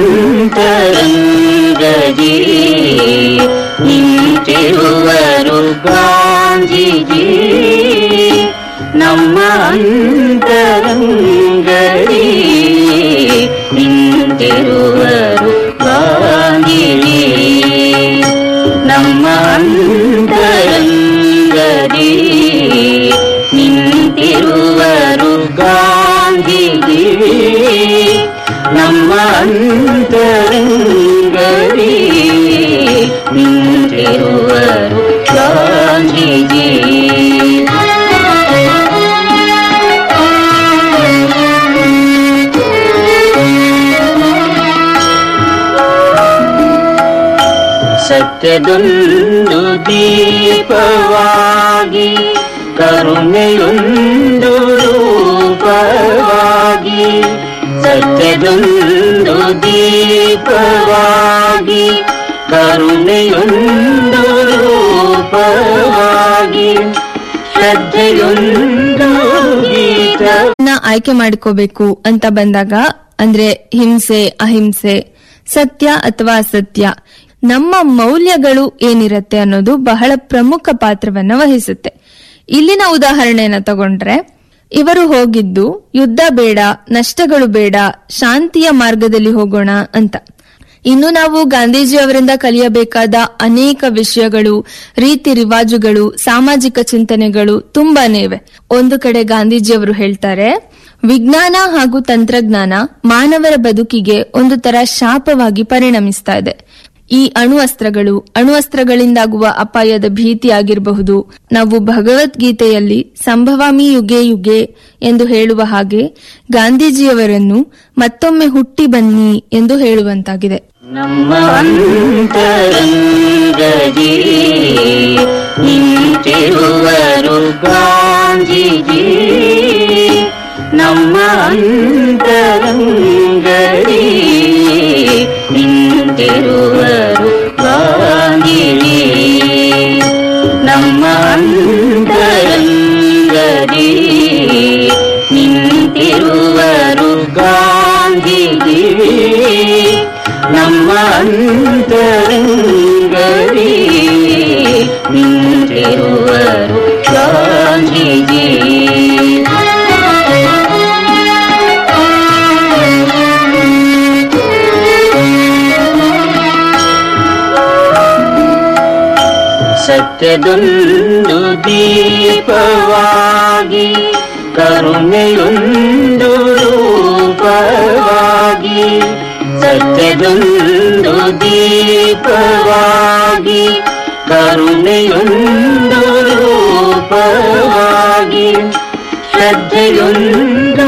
ಅಂತರಂಗದಿ ನಿಂತಿರುವರು ಗಾಂಧೀಜಿ ನಮ್ಮ ಅಂತರಂಗದಿ ನಿಂತಿರುವರು ಗಾಂಧೀಜಿ ನಮ್ಮ ಅಂತರಂಗದಿ ನಿಂತಿರುವರು ಗಾಂಧೀಜಿ ನಮ್ಮ ಅಂತರಂಗದಿ ನಿಂತಿರುವರು ಗಾಂಧೀಜಿ ಸತ್ಯದೊಂದು ದೀಪವಾಗಿ ಕರುಣೆಯೊಂದು ರೂಪವಾಗಿ ಸತ್ಯದೊಂದು ದೀಪವಾಗಿ ಕರುಣೆಯೊಂದು ರೂಪವಾಗಿ ಶ್ರದ್ಧೆಯೊಂದು ಗೀತ ನ ಆಯ್ಕೆ ಮಾಡ್ಕೋಬೇಕು ಅಂತ ಬಂದಾಗ ಅಂದ್ರೆ ಹಿಂಸೆ ಅಹಿಂಸೆ ಸತ್ಯ ಅಥವಾ ಅಸತ್ಯ ನಮ್ಮ ಮೌಲ್ಯಗಳು ಏನಿರತ್ತೆ ಅನ್ನೋದು ಬಹಳ ಪ್ರಮುಖ ಪಾತ್ರವನ್ನ ವಹಿಸುತ್ತೆ ಇಲ್ಲಿನ ಉದಾಹರಣೆಯನ್ನ ತಗೊಂಡ್ರೆ ಇವರು ಹೋಗಿದ್ದು ಯುದ್ಧ ಬೇಡ ನಷ್ಟಗಳು ಬೇಡ ಶಾಂತಿಯ ಮಾರ್ಗದಲ್ಲಿ ಹೋಗೋಣ ಅಂತ ಇನ್ನು ನಾವು ಗಾಂಧೀಜಿ ಅವರಿಂದ ಕಲಿಯಬೇಕಾದ ಅನೇಕ ವಿಷಯಗಳು ರೀತಿ ರಿವಾಜುಗಳು ಸಾಮಾಜಿಕ ಚಿಂತನೆಗಳು ತುಂಬಾನೇ ಇವೆ ಒಂದು ಕಡೆ ಗಾಂಧೀಜಿಯವರು ಹೇಳ್ತಾರೆ ವಿಜ್ಞಾನ ಹಾಗೂ ತಂತ್ರಜ್ಞಾನ ಮಾನವರ ಬದುಕಿಗೆ ಒಂದು ತರ ಶಾಪವಾಗಿ ಪರಿಣಮಿಸ್ತಾ ಇದೆ ಈ ಅಣುಅಸ್ತ್ರಗಳು ಅಣುಅಸ್ತ್ರಗಳಿಂದಾಗುವ ಅಪಾಯದ ಭೀತಿ ಆಗಿರಬಹುದು ನಾವು ಭಗವದ್ಗೀತೆಯಲ್ಲಿ ಸಂಭವಾಮಿ ಯುಗೆ ಯುಗೆ ಎಂದು ಹೇಳುವ ಹಾಗೆ ಗಾಂಧೀಜಿಯವರನ್ನು ಮತ್ತೊಮ್ಮೆ ಹುಟ್ಟಿ ಬನ್ನಿ ಎಂದು ಹೇಳುವಂತಾಗಿದೆ ನಮ್ಮ ಅಂತರಂಗದಿ ನಿಂತಿರುವರು ಗಾಂಧೀಜಿ ನಮ್ಮ ಅಂತರಂಗದಿ ನಿಂತಿರುವರು ಗಾಂಧೀಜಿ ನಮ್ಮ ಅಂತರಂಗದಿ ನಿಂತಿರುವರು ಗಾಂಧೀಜಿ ನಮ್ಮ ಅಂತರಂಗದಿ ನಿಂತಿರುವರು ಗಾಂಧೀಜಿ ಸತ್ಯದೊಂದು ದೀಪವಾಗಿ ಕರುಣೆಯೊಂದು ರೂಪವಾಗಿ ಸತ್ಯದೊಂದು ದೀಪವಾಗಿ ಕರುಣೆಯೊಂದು ರೂಪವಾಗಿ ಶ್ರದ್ಧೆಯೊಂದು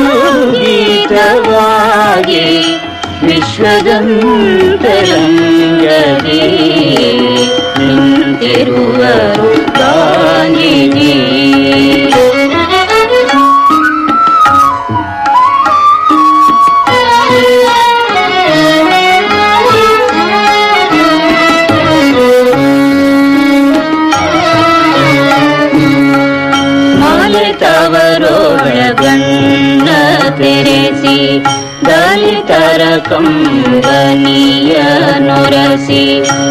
ಗೀತವಾಗಿ ವಿಶ್ವದಂತರಂಗದಿ ನಿಂತಿರುವರು ಗಾಂಧೀಜಿ ಮಾಲಿತವರೊಳಗಣ್ಣ ತೆರೆಸಿ ದಲಿತರ ಕಂಬನಿಯ ನೊರಸಿ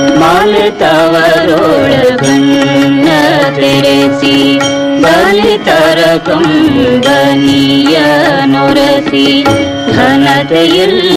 ಮಾಲಿತವರೊಳಗಣ್ಣ ತೆರೆಸಿ ದಲಿತರ ಕಂಬನಿಯ ನೊರಸಿ ಘನತೆಯಲ್ಲಿ